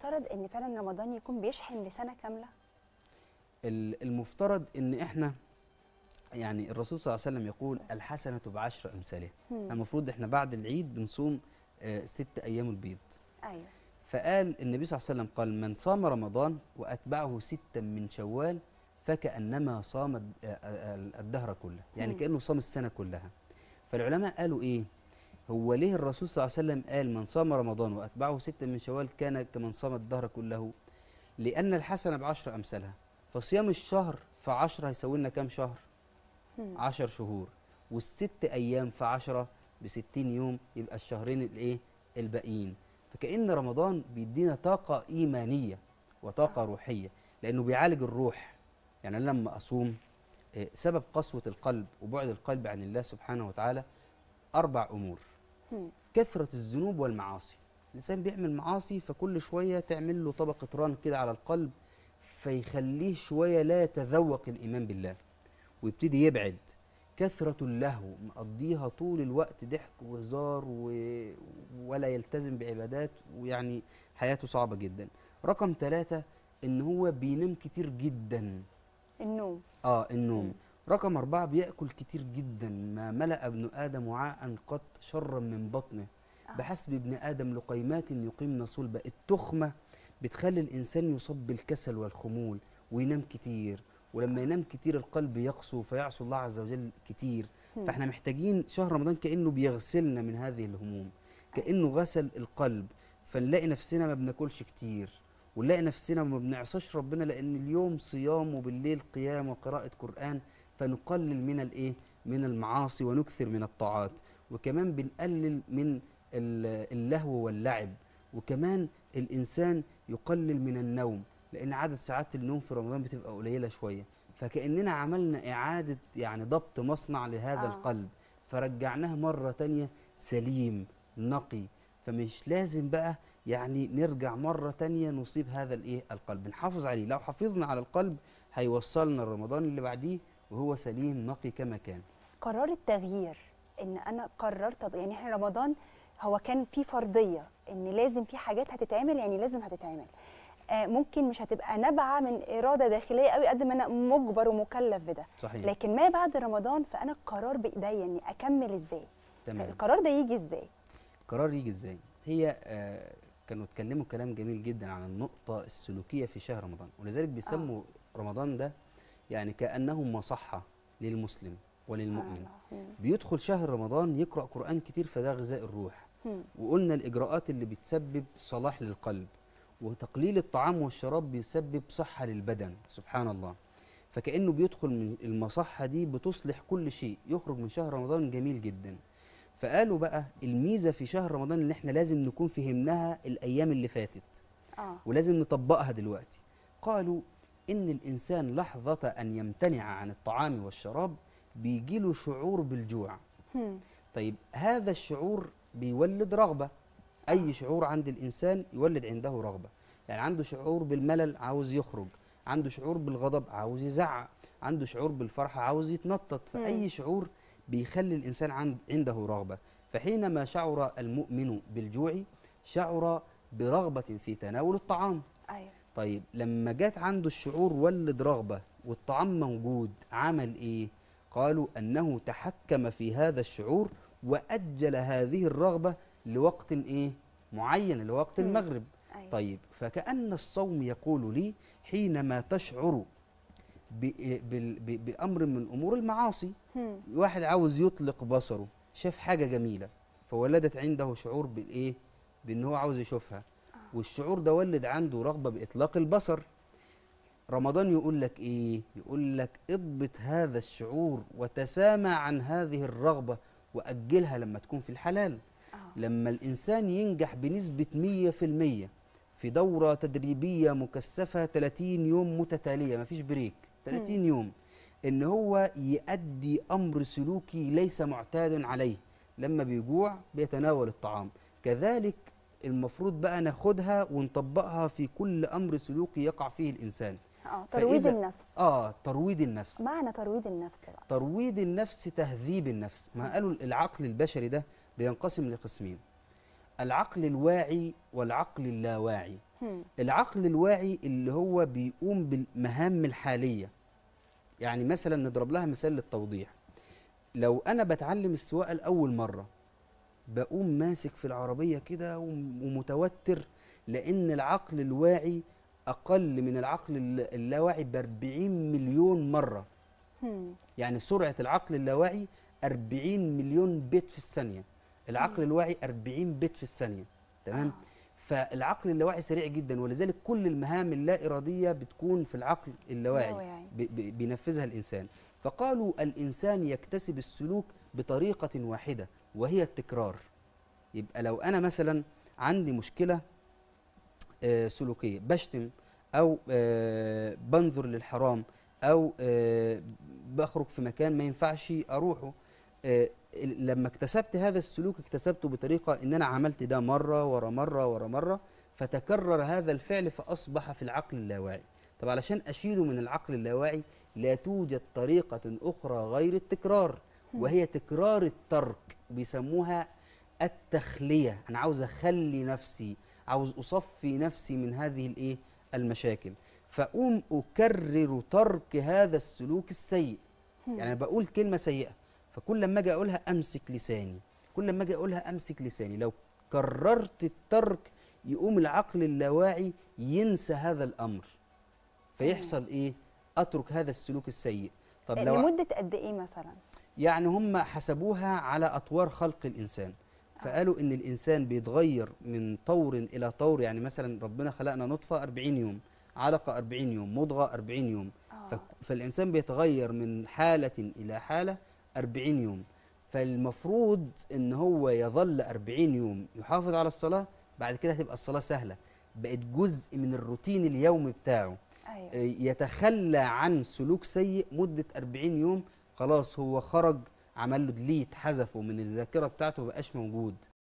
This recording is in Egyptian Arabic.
المفترض ان فعلا رمضان يكون بيشحن لسنه كامله ال- المفترض ان احنا يعني الرسول صلى الله عليه وسلم يقول الحسنه بعشر امثالها مم. المفروض احنا بعد العيد بنصوم آه، ست ايام البيض ايوه فقال النبي صلى الله عليه وسلم قال من صام رمضان واتبعه ستا من شوال فكانما صام الد- آه، آه، الدهر كله يعني مم. كانه صام السنه كلها فالعلماء قالوا ايه هو ليه الرسول صلى الله عليه وسلم قال من صام رمضان واتبعه ستا من شوال كان كمن صام الدهر كله لان الحسنه بعشر امثالها فصيام الشهر في عشرة هيساوي لنا كام شهر مم. عشر شهور والست أيام في عشرة بستين يوم يبقى الشهرين الإيه الباقيين فكأن رمضان بيدينا طاقة إيمانية وطاقة روحية لأنه بيعالج الروح يعني أنا لما أصوم آه، سبب قسوة القلب وبعد القلب عن الله سبحانه وتعالى أربع أمور مم. كثرة الذنوب والمعاصي الإنسان بيعمل معاصي فكل شوية تعمل له طبقة ران كده على القلب فيخليه شوية لا يتذوق الإيمان بالله ويبتدي يبعد كثرة اللهو مقضيها طول الوقت ضحك وهزار و... ولا يلتزم بعبادات ويعني حياته صعبة جدا رقم ثلاثة إن هو بينام كتير جدا النوم اه النوم مم. رقم أربعة بيأكل كتير جدا ما ملأ ابن آدم وعاء قط شرا من بطنه آه. بحسب ابن آدم لقيمات يقيمن صلبة التخمة بتخلي الإنسان يصاب بالكسل والخمول وينام كتير ولما ينام كتير القلب يقسو فيعصي الله عز وجل كتير مم. فاحنا محتاجين شهر رمضان كأنه بيغسلنا من هذه الهموم كأنه غسل القلب فنلاقي نفسنا ما بناكلش كتير ونلاقي نفسنا ما بنعصاش ربنا لأن اليوم صيام وبالليل قيام وقراءة قرآن فنقلل من الإيه؟ من المعاصي ونكثر من الطاعات وكمان بنقلل من ال- اللهو واللعب وكمان الإنسان يقلل من النوم لأن عدد ساعات النوم في رمضان بتبقى قليلة شوية فكأننا عملنا إعادة يعني ضبط مصنع لهذا آه. القلب فرجعناه مرة تانية سليم نقي فمش لازم بقى يعني نرجع مرة تانية نصيب هذا الايه القلب نحافظ عليه لو حافظنا على القلب هيوصلنا رمضان اللي بعديه وهو سليم نقي كما كان قرار التغيير ان انا قررت يعني احنا رمضان هو كان في فرضيه ان لازم في حاجات هتتعمل يعني لازم هتتعمل آه ممكن مش هتبقى نابعه من اراده داخليه قوي قد ما انا مجبر ومكلف بده صحيح لكن ما بعد رمضان فانا القرار بايديا اني اكمل ازاي تمام القرار ده يجي ازاي القرار يجي ازاي هي آه كانوا اتكلموا كلام جميل جدا عن النقطة السلوكية في شهر رمضان ولذلك بيسموا رمضان ده يعني كأنه مصحة للمسلم وللمؤمن آه. مم. بيدخل شهر رمضان يقرأ قرآن كتير فده غذاء الروح مم. وقلنا الإجراءات اللي بتسبب صلاح للقلب وتقليل الطعام والشراب بيسبب صحة للبدن سبحان الله فكأنه بيدخل من المصحة دي بتصلح كل شيء يخرج من شهر رمضان جميل جدا فقالوا بقى الميزة في شهر رمضان اللي احنا لازم نكون فهمناها الأيام اللي فاتت اه ولازم نطبقها دلوقتي قالوا إن الإنسان لحظة أن يمتنع عن الطعام والشراب بيجيله شعور بالجوع مم. طيب هذا الشعور بيولد رغبة أي شعور عند الإنسان يولد عنده رغبة يعني عنده شعور بالملل عاوز يخرج عنده شعور بالغضب عاوز يزعق عنده شعور بالفرحة عاوز يتنطط مم. فأي شعور بيخلي الإنسان عند عنده رغبة فحينما شعر المؤمن بالجوع شعر برغبة في تناول الطعام ايوه طيب لما جت عنده الشعور ولد رغبة والطعام موجود عمل ايه قالوا انه تحكم في هذا الشعور واجل هذه الرغبة لوقت ايه معين لوقت مم. المغرب ايوه طيب فكأن الصوم يقول لي حينما تشعر ب- بال- ب- بأمر من أمور المعاصي مم. واحد عاوز يطلق بصره شاف حاجة جميلة فولدت عنده شعور بالإيه؟ بإن هو عاوز يشوفها والشعور ده ولد عنده رغبة بإطلاق البصر رمضان يقول لك إيه؟ يقول لك اضبط هذا الشعور وتسامى عن هذه الرغبة وأجلها لما تكون في الحلال اه لما الإنسان ينجح بنسبة 100% في دورة تدريبية مكثفة 30 يوم متتالية مفيش بريك 30 يوم إن هو يؤدي أمر سلوكي ليس معتاد عليه لما بيجوع بيتناول الطعام كذلك المفروض بقى ناخدها ونطبقها في كل أمر سلوكي يقع فيه الإنسان اه ترويض فإذا- النفس آه ترويض النفس معنى ترويض النفس بقى ترويض النفس تهذيب النفس ما قالوا العقل البشري ده بينقسم لقسمين العقل الواعي والعقل اللاواعي هم. العقل الواعي اللي هو بيقوم بالمهام الحالية يعني مثلا نضرب لها مثال للتوضيح لو أنا بتعلم السواقة لأول مرة بقوم ماسك في العربية كده وم- ومتوتر لأن العقل الواعي أقل من العقل الل- اللاواعي ب 40 مليون مرة هم. يعني سرعة العقل اللاواعي 40 مليون بت في الثانية العقل الواعي 40 بت في الثانية تمام آه. فالعقل اللاواعي سريع جدا ولذلك كل المهام اللا إرادية بتكون في العقل اللاواعي لاواعي. ب- ب- بينفذها الإنسان فقالوا الإنسان يكتسب السلوك بطريقة واحدة وهي التكرار يبقى لو أنا مثلا عندي مشكلة آه، سلوكية بشتم أو آه، بنظر للحرام أو آه، بخرج في مكان ما ينفعش أروحه آه، ال- لما اكتسبت هذا السلوك اكتسبته بطريقة إن أنا عملت ده مرة ورا مرة ورا مرة فتكرر هذا الفعل فأصبح في العقل اللاواعي طب علشان أشيله من العقل اللاواعي لا توجد طريقة أخرى غير التكرار وهي تكرار الترك بيسموها التخلية أنا عاوز أخلي نفسي عاوز أصفي نفسي من هذه الإيه المشاكل فأقوم أكرر ترك هذا السلوك السيء يعني أنا بقول كلمة سيئة فكل لما أجي أقولها أمسك لساني كل لما أجي أقولها أمسك لساني لو كررت الترك يقوم العقل اللاواعي ينسى هذا الأمر فيحصل إيه أترك هذا السلوك السيء طب لو لمده قد ايه مثلا يعني هم حسبوها على أطوار خلق الإنسان فقالوا إن الإنسان بيتغير من طور إلى طور يعني مثلا ربنا خلقنا نطفة 40 يوم علقة 40 يوم مضغة 40 يوم آه. ف- فالإنسان بيتغير من حالة إلى حالة 40 يوم فالمفروض إن هو يظل 40 يوم يحافظ على الصلاة بعد كده هتبقى الصلاة سهلة بقت جزء من الروتين اليومي بتاعه ايوه يتخلى عن سلوك سيء مدة 40 يوم خلاص هو خرج عمل له ديليت حذفه من الذاكرة بتاعته مبقاش موجود